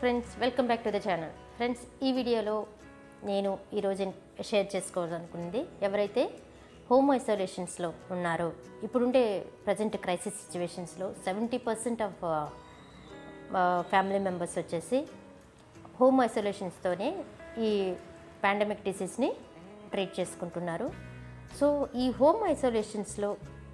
friends welcome back to the channel friends ఈ వీడియోలో నేను ఈరోజు షేర్ చేసుకోవాలనుకున్నది ఎవరైతే హోమ్ ఐసోలేషన్స్లో ఉన్నారో ఇప్పుడుండే ప్రజెంట్ క్రైసిస్ సిచ్యువేషన్స్లో seventy percent of family members వచ్చేసి హోమ్ ఐసోలేషన్స్తోనే ఈ పాండమిక్ డిసీజ్ని ట్రీట్ చేసుకుంటున్నారు సో ఈ హోమ్ ఐసోలేషన్స్లో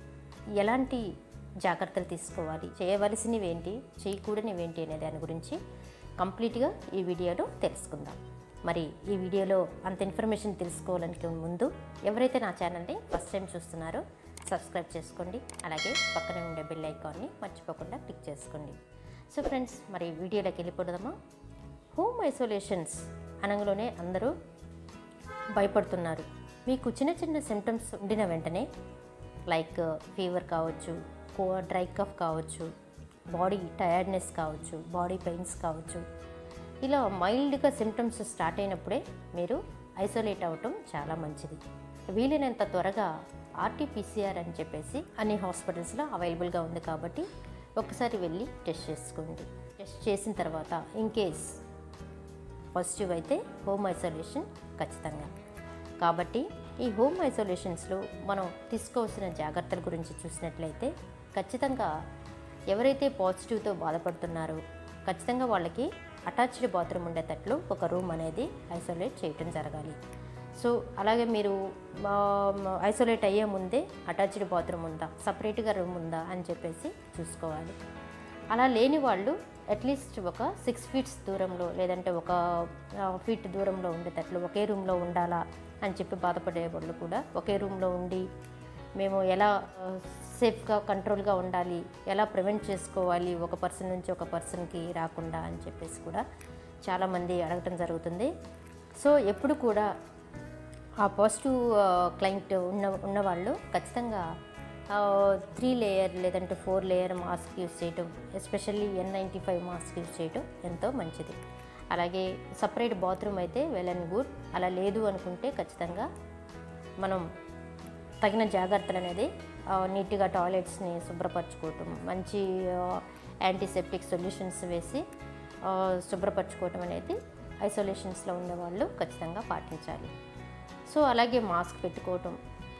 ఎలాంటి జాగ్రత్తలు తీసుకోవాలి చేయవలసినవి ఏంటి చేయకూడనివి ఏంటి అనే దాని గురించి కంప్లీట్గా ఈ వీడియోలో తెలుసుకుందాం మరి ఈ వీడియోలో అంత ఇన్ఫర్మేషన్ తెలుసుకోవాలనుకునే ముందు ఎవరైతే నా ఛానల్ని ఫస్ట్ టైం చూస్తున్నారో సబ్స్క్రైబ్ చేసుకోండి అలాగే పక్కనే ఉండే బెల్ ఐకాన్ని మర్చిపోకుండా క్లిక్ చేసుకోండి సో ఫ్రెండ్స్ మరి వీడియోలోకి వెళ్ళిపోదామా హోమ్ ఐసోలేషన్స్ అనగానే అందరూ భయపడుతున్నారు మీకు చిన్న చిన్న సిమ్టమ్స్ ఉండిన వెంటనే లైక్ ఫీవర్ కావచ్చు కో డ్రై కఫ్ కావచ్చు బాడీ టయర్డ్నెస్ కావచ్చు బాడీ పెయిన్స్ కావచ్చు ఇలా మైల్డ్గా సిమ్టమ్స్ స్టార్ట్ అయినప్పుడే మీరు ఐసోలేట్ అవ్వటం చాలా మంచిది వీలైనంత త్వరగా ఆర్టీపీసీఆర్ అని చెప్పేసి అన్ని హాస్పిటల్స్లో అవైలబుల్గా ఉంది కాబట్టి ఒకసారి వెళ్ళి టెస్ట్ చేసుకోండి టెస్ట్ చేసిన తర్వాత ఇన్ కేస్ పాజిటివ్ అయితే హోమ్ ఐసోలేషన్ ఖచ్చితంగా కాబట్టి ఈ హోమ్ ఐసోలేషన్స్లో మనం తీసుకోవాల్సిన జాగ్రత్తల గురించి చూసినట్లయితే ఖచ్చితంగా ఎవరైతే పాజిటివ్తో బాధపడుతున్నారో ఖచ్చితంగా వాళ్ళకి అటాచ్డ్ బాత్రూమ్ ఉండేటట్లు ఒక రూమ్ అనేది ఐసోలేట్ చేయటం జరగాలి సో అలాగే మీరు ఐసోలేట్ అయ్యే ముందే అటాచ్డ్ బాత్రూమ్ ఉందా సపరేట్గా రూమ్ ఉందా అని చెప్పేసి చూసుకోవాలి అలా లేని వాళ్ళు అట్లీస్ట్ ఒక సిక్స్ ఫీట్స్ దూరంలో లేదంటే ఒక ఫీట్ దూరంలో ఉండేటట్లు ఒకే రూమ్లో ఉండాలా అని చెప్పి బాధపడే వాళ్ళు కూడా ఒకే రూమ్లో ఉండి మేము ఎలా సేఫ్గా కంట్రోల్గా ఉండాలి ఎలా ప్రివెంట్ చేసుకోవాలి ఒక పర్సన్ నుంచి ఒక పర్సన్కి రాకుండా అని చెప్పేసి కూడా చాలామంది అడగటం జరుగుతుంది సో ఎప్పుడు కూడా ఆ పాజిటివ్ క్లయింట్ ఉన్న ఉన్నవాళ్ళు ఖచ్చితంగా త్రీ లేయర్ లేదంటే ఫోర్ లేయర్ మాస్క్ యూస్ చేయటం especially N ninety five mask use చేయటం ఎంతో మంచిది అలాగే సపరేట్ బాత్రూమ్ అయితే వెల్ అండ్ గుడ్ అలా లేదు అనుకుంటే ఖచ్చితంగా మనం తగిన జాగ్రత్తలు అనేది నీట్గా టాయిలెట్స్ని శుభ్రపరచుకోవటం మంచి యాంటీసెప్టిక్ సొల్యూషన్స్ వేసి శుభ్రపరచుకోవటం అనేది ఐసోలేషన్స్లో ఉండేవాళ్ళు ఖచ్చితంగా పాటించాలి సో అలాగే మాస్క్ పెట్టుకోవటం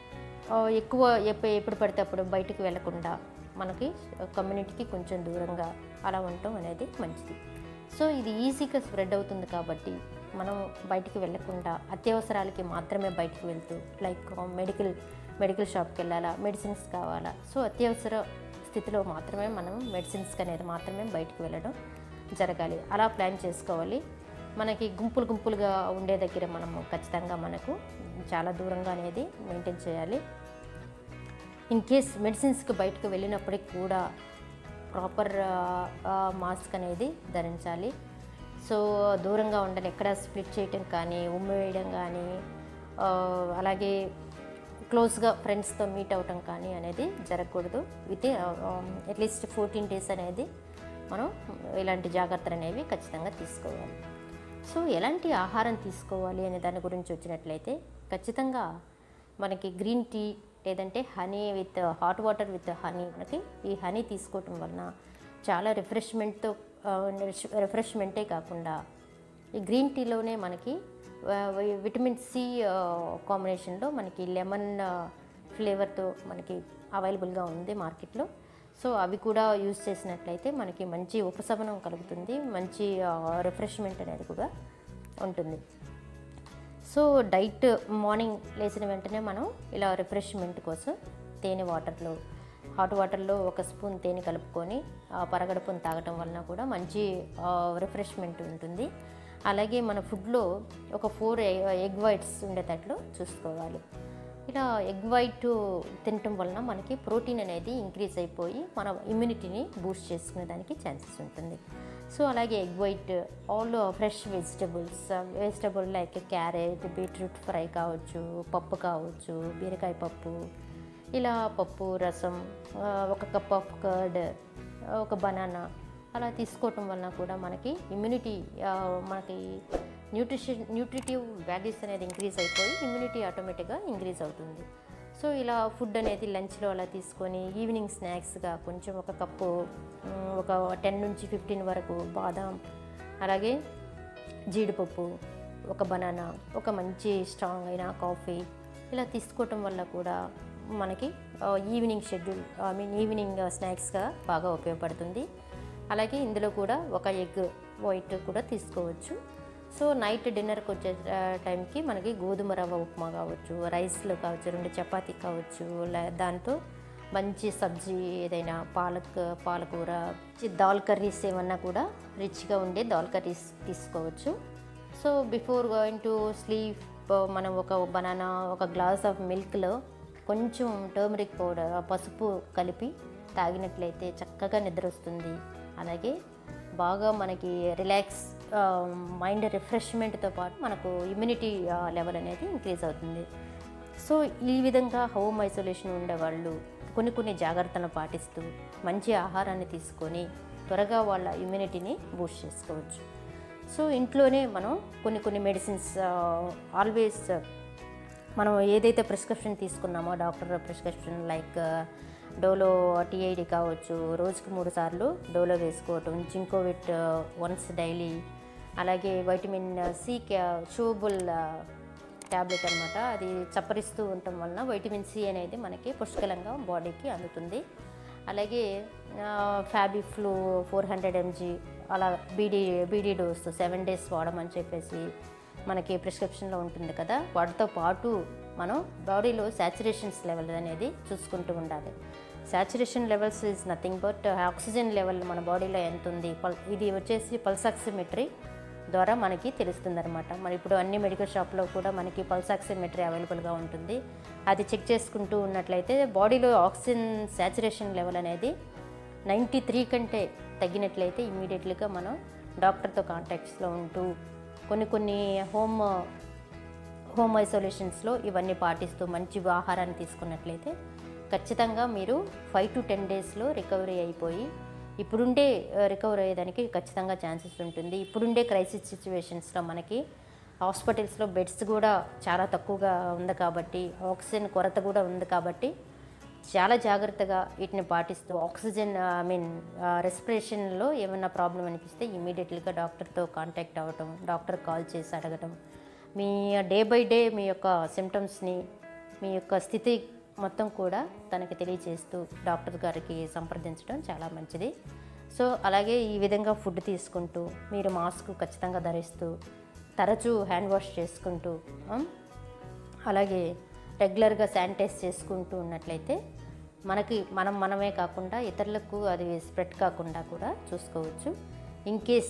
ఎక్కువ ఎప్పుడు ఎప్పుడు పడితే అప్పుడు బయటికి వెళ్లకుండా మనకి కమ్యూనిటీకి కొంచెం దూరంగా అలా ఉండటం అనేది మంచిది సో ఇది ఈజీగా స్ప్రెడ్ అవుతుంది కాబట్టి మనం బయటికి వెళ్లకుండా అత్యవసరాలకి మాత్రమే బయటికి వెళ్తూ లైక్ మెడికల్ మెడికల్ షాప్కి వెళ్ళాలా మెడిసిన్స్ కావాలా సో అత్యవసర స్థితిలో మాత్రమే మనం మెడిసిన్స్కి అనేది మాత్రమే బయటికి వెళ్ళడం జరగాలి అలా ప్లాన్ చేసుకోవాలి మనకి గుంపులు గుంపులుగా ఉండే దగ్గర మనము ఖచ్చితంగా మనకు చాలా దూరంగా అనేది మెయింటైన్ చేయాలి ఇన్ కేస్ మెడిసిన్స్కి బయటకు వెళ్ళినప్పటికి కూడా ప్రాపర్ మాస్క్ అనేది ధరించాలి సో దూరంగా ఉండాలి ఎక్కడ స్ప్లిట్ చేయటం కానీ ఉమ్మి వేయడం కానీ అలాగే క్లోజ్గా ఫ్రెండ్స్తో మీట్ అవటం కానీ అనేది జరగకూడదు విత్ అట్లీస్ట్ ఫోర్టీన్ డేస్ అనేది మనం ఇలాంటి జాగ్రత్తలు అనేవి ఖచ్చితంగా తీసుకోవాలి సో ఎలాంటి ఆహారం తీసుకోవాలి అనే దాని గురించి వచ్చినట్లయితే ఖచ్చితంగా మనకి గ్రీన్ టీ లేదంటే honey with hot water with honey మనకి ఈ హనీ తీసుకోవటం వలన చాలా రిఫ్రెష్మెంట్తో రిఫ్రెష్మెంటే కాకుండా ఈ గ్రీన్ టీలోనే మనకి విటమిన్ సి కాంబినేషన్లో మనకి లెమన్ ఫ్లేవర్తో మనకి అవైలబుల్గా ఉంది మార్కెట్లో సో అవి కూడా యూజ్ చేసినట్లయితే మనకి మంచి ఉపశమనం కలుగుతుంది మంచి రిఫ్రెష్మెంట్ అనేది కూడా ఉంటుంది సో డైట్ మార్నింగ్ లేచిన వెంటనే మనం ఇలా రిఫ్రెష్మెంట్ కోసం తేనె వాటర్లో హాట్ వాటర్లో ఒక స్పూన్ తేనె కలుపుకొని పరగడుపుని తాగటం వలన కూడా మంచి రిఫ్రెష్మెంట్ ఉంటుంది అలాగే మన ఫుడ్లో ఒక ఫోర్ ఎగ్ వైట్స్ ఉండేటట్లు చూసుకోవాలి ఇలా ఎగ్ వైట్ తినటం వలన మనకి ప్రోటీన్ అనేది ఇంక్రీజ్ అయిపోయి మన ఇమ్యూనిటీని బూస్ట్ చేసుకునే దానికి ఛాన్సెస్ ఉంటుంది సో అలాగే egg white all fresh vegetables vegetable like carrot beetroot fry కావచ్చు పప్పు కావచ్చు బీరకాయ పప్పు ఇలా పప్పు రసం ఒక కప్ ఆఫ్ కర్డ్ ఒక బనానా అలా తీసుకోవటం వలన కూడా మనకి ఇమ్యూనిటీ మనకి న్యూట్రిషన్ న్యూట్రిటివ్ వాల్యూస్ అనేది ఇంక్రీజ్ అయిపోయి ఇమ్యూనిటీ ఆటోమేటిక్గా ఇంక్రీజ్ అవుతుంది సో ఇలా ఫుడ్ అనేది లంచ్లో అలా తీసుకొని ఈవినింగ్ స్నాక్స్గా కొంచెం ఒక కప్పు ఒక టెన్ నుంచి ఫిఫ్టీన్ వరకు బాదాం అలాగే జీడిపప్పు ఒక బనానా ఒక మంచి స్ట్రాంగ్ అయిన కాఫీ ఇలా తీసుకోవటం వల్ల కూడా మనకి ఆ, evening schedule I mean evening స్నాక్స్గా బాగా ఉపయోగపడుతుంది అలాగే ఇందులో కూడా ఒక ఎగ్ వైట్ కూడా తీసుకోవచ్చు సో నైట్ డిన్నర్కి వచ్చే ఆ, టైంకి మనకి గోధుమ రవ్వ ఉప్మా కావచ్చు రైస్లో కావచ్చు రెండు చపాతీ కావచ్చు లే- దాంతో మంచి సబ్జీ ఏదైనా పాలక్ పాలకూర చి- దాల్ కర్రీస్ ఏమన్నా కూడా రిచ్గా ఉండే దాల్ కర్రీస్ తీసుకోవచ్చు so before going to sleep మనం ఒక బనానా ఒక గ్లాస్ ఆఫ్ మిల్క్లో కొంచెం టర్మరిక్ పౌడర్ పసుపు కలిపి తాగినట్లయితే చక్కగా నిద్ర వస్తుంది అలాగే బాగా మనకి రిలాక్స్ మైండ్ రిఫ్రెష్మెంట్తో పాటు మనకు ఇమ్యూనిటీ లెవెల్ అనేది ఇంక్రీజ్ అవుతుంది సో ఈ విధంగా హోమ్ ఐసోలేషన్ ఉండేవాళ్ళు కొన్ని కొన్ని జాగ్రత్తలు పాటిస్తూ మంచి ఆహారాన్ని తీసుకొని త్వరగా వాళ్ళ ఇమ్యూనిటీని బూస్ట్ చేసుకోవచ్చు సో ఇంట్లోనే మనం కొన్ని కొన్ని మెడిసిన్స్ ఆల్వేస్ మనం ఏదైతే ప్రిస్క్రిప్షన్ తీసుకున్నామో doctor prescription like Dolo TID కావచ్చు రోజుకి మూడు సార్లు డోలో వేసుకోవటం జింకోవిట్ వన్స్ డైలీ అలాగే వైటమిన్ సి షూబుల్ ట్యాబ్లెట్ అనమాట అది చప్పరిస్తూ ఉండటం వలన వైటమిన్ సి అనేది మనకి పుష్కలంగా బాడీకి అందుతుంది అలాగే FabiFlu four hundred mg అలా BD BD dose seven days వాడమని చెప్పేసి మనకి ప్రిస్క్రిప్షన్లో ఉంటుంది కదా వాటితో పాటు మనం బాడీలో శాచురేషన్స్ లెవెల్ అనేది చూసుకుంటూ ఉండాలి saturation levels is nothing but oxygen level మన బాడీలో ఎంత ఉంది పల్ ఇది వచ్చేసి పల్సాక్సిమెట్రీ ద్వారా మనకి తెలుస్తుంది అనమాట మరి ఇప్పుడు అన్ని మెడికల్ షాప్లో కూడా మనకి పల్సాక్సిమెట్రీ అవైలబుల్గా ఉంటుంది అది చెక్ చేసుకుంటూ ఉన్నట్లయితే బాడీలో ఆక్సిజన్ శాచురేషన్ లెవెల్ అనేది నైంటీ త్రీ కంటే తగ్గినట్లయితే ఇమ్మీడియట్లీగా మనం డాక్టర్తో కాంటాక్ట్స్లో ఉంటూ కొన్ని కొన్ని హోమ్ హోమ్ ఐసోలేషన్స్లో ఇవన్నీ పాటిస్తూ మంచి ఆహారాన్ని తీసుకున్నట్లయితే ఖచ్చితంగా మీరు ఫైవ్ టు టెన్ డేస్లో రికవరీ అయిపోయి ఇప్పుడుండే రికవర్ అయ్యేదానికి ఖచ్చితంగా ఛాన్సెస్ ఉంటుంది ఇప్పుడుండే క్రైసిస్ సిచ్యువేషన్స్లో మనకి హాస్పిటల్స్లో బెడ్స్ కూడా చాలా తక్కువగా ఉంది కాబట్టి ఆక్సిజన్ కొరత కూడా ఉంది కాబట్టి చాలా జాగ్రత్తగా వీటిని పాటిస్తూ ఆక్సిజన్ ఐ మీన్ రెస్పిరేషన్లో ఏమైనా ప్రాబ్లం అనిపిస్తే ఇమీడియట్లీగా డాక్టర్తో కాంటాక్ట్ అవ్వటం డాక్టర్ కాల్ చేసి అడగటం మీ డే బై డే మీ యొక్క సిమ్టమ్స్ని మీ యొక్క స్థితి మొత్తం కూడా తనకి తెలియజేస్తూ డాక్టర్ గారికి సంప్రదించడం చాలా మంచిది సో అలాగే ఈ విధంగా ఫుడ్ తీసుకుంటూ మీరు మాస్క్ ఖచ్చితంగా ధరిస్తూ తరచూ హ్యాండ్ వాష్ చేసుకుంటూ ఆ, అలాగే రెగ్యులర్గా శానిటైజ్ చేసుకుంటూ ఉన్నట్లయితే మనకి మనం మనమే కాకుండా ఇతరులకు అది స్ప్రెడ్ కాకుండా కూడా చూసుకోవచ్చు ఇన్ కేస్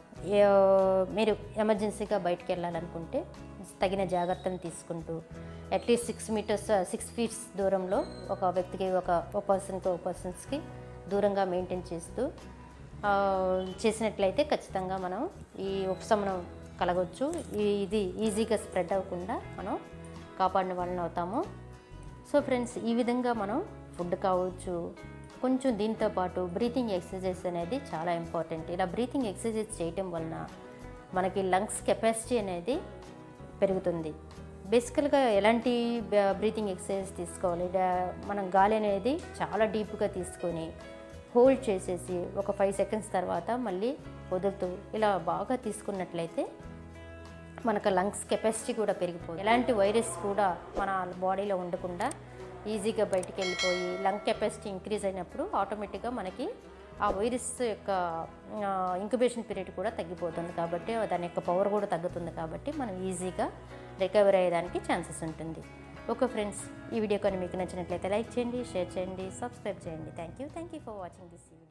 మీరు ఎమర్జెన్సీగా బయటికి వెళ్ళాలనుకుంటే తగిన జాగ్రత్తలు తీసుకుంటూ at least six meters six feets దూరంలో ఒక వ్యక్తికి ఒక ఒక పర్సన్కి ఒక పర్సన్స్కి దూరంగా మెయింటైన్ చేస్తూ ఆ, చేసినట్లయితే ఖచ్చితంగా మనం ఈ ఉపశమనం కలగవచ్చు ఈ ఇది ఈజీగా స్ప్రెడ్ అవ్వకుండా మనం కాపాడిన వాళ్ళని అవుతాము సో ఫ్రెండ్స్ ఈ విధంగా మనం ఫుడ్ కావచ్చు కొంచెం దీంతో పాటు బ్రీతింగ్ ఎక్సర్సైజ్ అనేది చాలా ఇంపార్టెంట్ ఇలా బ్రీతింగ్ ఎక్సర్సైజ్ చేయటం వలన మనకి లంగ్స్ కెపాసిటీ అనేది పెరుగుతుంది బేసికల్గా ఎలాంటి బ్రీతింగ్ ఎక్సర్సైజ్ తీసుకోవాలి డా- మనం గాలి అనేది చాలా డీప్గా తీసుకొని హోల్డ్ చేసేసి ఒక ఫైవ్ సెకండ్స్ తర్వాత మళ్ళీ వదులుతూ ఇలా బాగా తీసుకున్నట్లయితే మనకు లంగ్స్ కెపాసిటీ కూడా పెరిగిపోయి ఎలాంటి వైరస్ కూడా మన బాడీలో ఉండకుండా ఈజీగా బయటికి వెళ్ళిపోయి లంగ్ కెపాసిటీ ఇంక్రీజ్ అయినప్పుడు ఆటోమేటిక్గా మనకి ఆ వైరస్ యొక్క ఇంక్యుబేషన్ పీరియడ్ కూడా తగ్గిపోతుంది కాబట్టి దాని యొక్క పవర్ కూడా తగ్గుతుంది కాబట్టి మనం ఈజీగా రికవర్ అయ్యేదానికి ఛాన్సెస్ ఉంటుంది ఓకే ఫ్రెండ్స్ ఈ వీడియో కానీ మీకు నచ్చినట్లయితే లైక్ చేయండి షేర్ చేయండి సబ్స్క్రైబ్ చేయండి thank you thank you for watching this video